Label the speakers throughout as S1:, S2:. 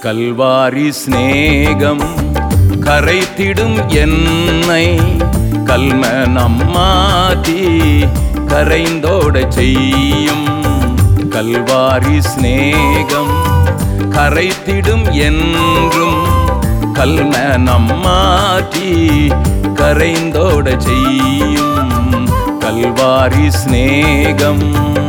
S1: கல்வாரி சிநேகம் கரைத்திடும் என்னை கல்ம நம்மாதி கரைந்தோட செய்யும் கல்வாரி சிநேகம் கரைத்திடும் என்றும் கல்ம நம்மாதி கரைந்தோட செய்யும் கல்வாரி சிநேகம்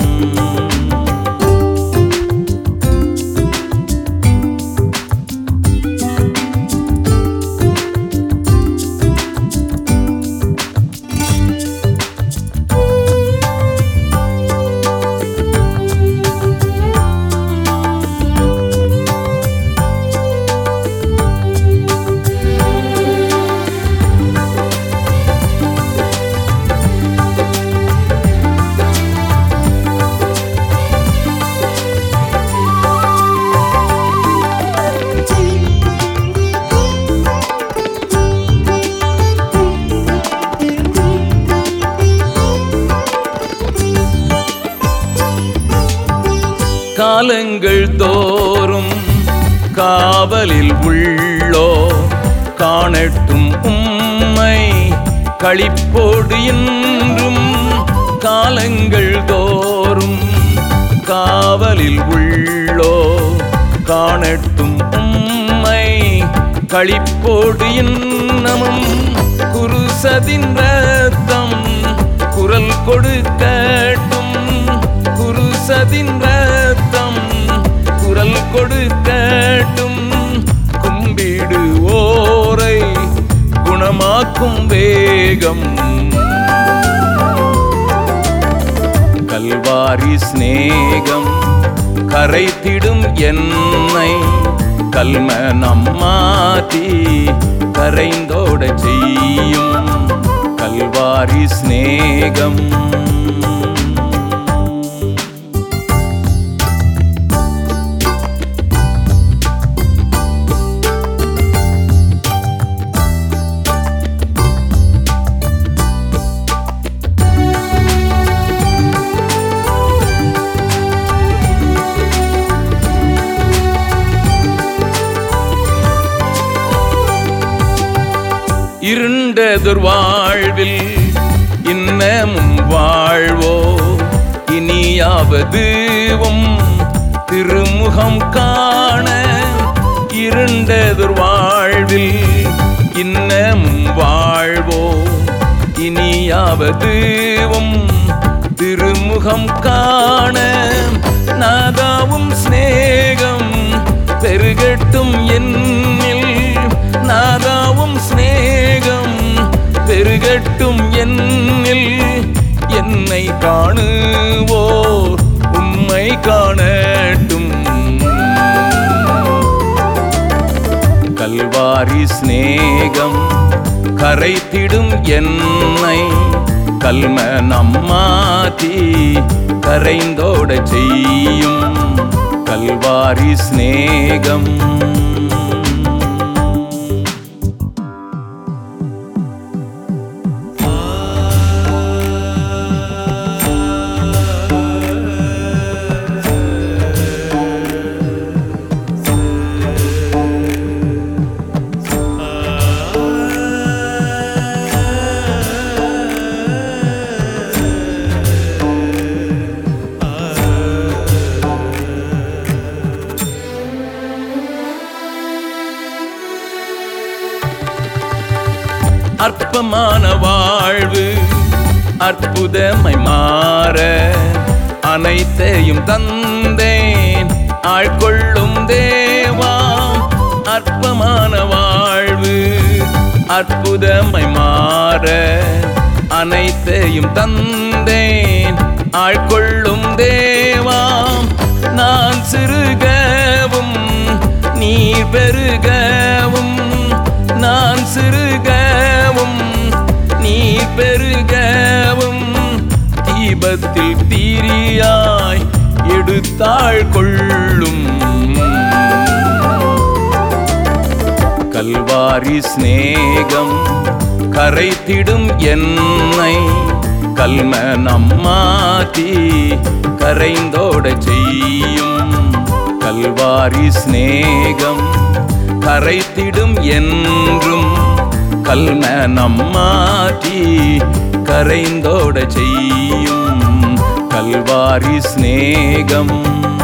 S1: காலங்கள் தோறும் காவலில் உள்ளோ காணட்டும் உம்மை களிப்போடு என்றும் காலங்கள் தோறும் காவலில் உள்ளோ காணட்டும் உம்மை களிப்போடு இன்னமும் குருசதின் ரத்தம் குரல் கொடுக்கட்டும் குருசதின் ரத்தம் குரல் கொடுக்கட்டும் கும்பிடு ஓரை குணமாக்கும் வேகம் கல்வாரி சிநேகம் கரைத்திடும் என்னை கல்ம நம்மாதி கரைந்தோட செய்யும் கல்வாரி சிநேகம் இருண்டதொரு வாழ்வில் இன்னமும் வாழ்வோ இனியாவதுவும் திருமுகம் காண இருண்டதொரு வாழ்வில் இன்னமும் வாழ்வோ இனியாவதுவும் திருமுகம் காண நாதாவும் சிநேகம் பெருகட்டும் என்னில் நாதாவும் சிநேகம் பெருகட்டும் என்னில் என்னை காணுவோர் உம்மை காணட்டும் கல்வாரி சிநேகம் கரைத்திடும் என்னை கல்ம நம்மாதி கரைந்தோட செய்யும் கல்வாரி சிநேகம் அற்பமான வாழ்வு அற்புதமை மாற அனைத்தையும் தந்தேன் ஆட்கொள்ளும் தேவா அற்பமான வாழ்வு அற்புதமை மாற அனைத்தையும் தந்தேன் ஆட்கொள்ளும் தேவா நான் சிறுகவும் நீர் பெருகவும் நான் சிறுகவும் நீர் பெருகவும் தீபத்தில் தீரியாய் எடுத்தாள் கொள்ளும் கல்வாரி சிநேகம் கரைத்திடும் என்னை கல்ம நம்மாதி கரைந்தோட செய்யும் கல் கல்வாரி சிநேகம் கரைத்திடும் என்றும் கல்மனம் மாற்றி கரைந்தோட செய்யும் கல்வாரி சிநேகம்